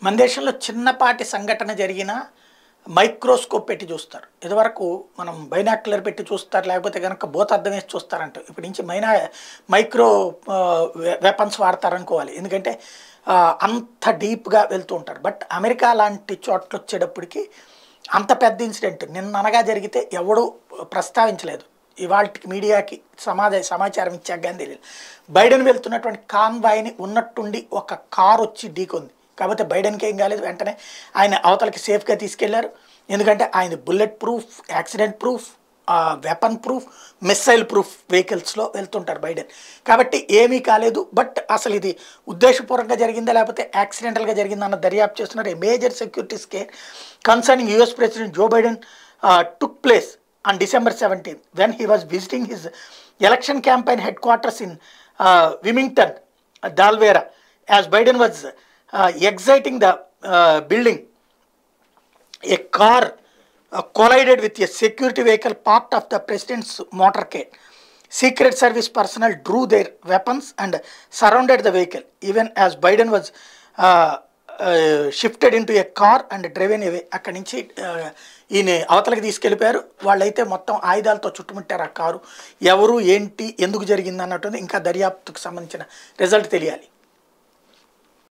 మన దేశంలో చిన్నపాటి సంఘటన జరిగినా మైక్రోస్కోప్ పెట్టి చూస్తారు ఇదివరకు మనం బైనాక్యులర్ పెట్టి చూస్తారు లేకపోతే కనుక భూతార్థం వేసి చూస్తారంట ఇప్పటి నుంచి మైనా మైక్రో వెపన్స్ వాడతారనుకోవాలి ఎందుకంటే ఆ, అంత డీప్గా వెళ్తూ ఉంటారు బట్ అమెరికా లాంటి చోట్ల వచ్చేటప్పటికి అంత పెద్ద ఇన్సిడెంట్ నిన్న అనగా జరిగితే ఎవడూ ప్రస్తావించలేదు ఇవాళకి మీడియాకి సమాజ సమాచారం ఇచ్చాక కానీ తెలియదు బైడెన్ వెళ్తున్నటువంటి కాన్వాయ్ని ఉన్నట్టుండి ఒక కార్ వచ్చి ఢీకొంది కాకపోతే బైడెన్కి ఏం కాలేదు వెంటనే ఆయన అవతలకి సేఫ్గా తీసుకెళ్లారు ఎందుకంటే ఆయన bullet proof accident proof weapon proof missile proof వెహికల్స్లో వెళ్తుంటారు బైడెన్ కాబట్టి ఏమీ కాలేదు బట్ అసలు ఇది ఉద్దేశపూర్వకంగా జరిగిందా లేకపోతే యాక్సిడెంటల్గా జరిగిందా అన్న దర్యాప్తు చేస్తున్నారు a major security scare concerning US president Joe Biden took place on December 17th when he was visiting his election campaign headquarters in uh, Wilmington, uh, Delaware, as Biden was uh, exiting the uh, building. A car uh, collided with a security vehicle, part of the president's motorcade. Secret Service personnel drew their weapons and surrounded the vehicle, even as Biden was uh, uh, shifted into a car and driven away. అక్కడి నుంచి uh, ఈయన అవతలకి తీసుకెళ్ళిపోయారు వాళ్ళైతే మొత్తం ఆయుధాలతో చుట్టుముట్టారు ఆ కారు ఎవరు ఏంటి ఎందుకు జరిగింది అన్నట్టు ఇంకా దర్యాప్తుకు సంబంధించిన రిజల్ట్ తెలియాలి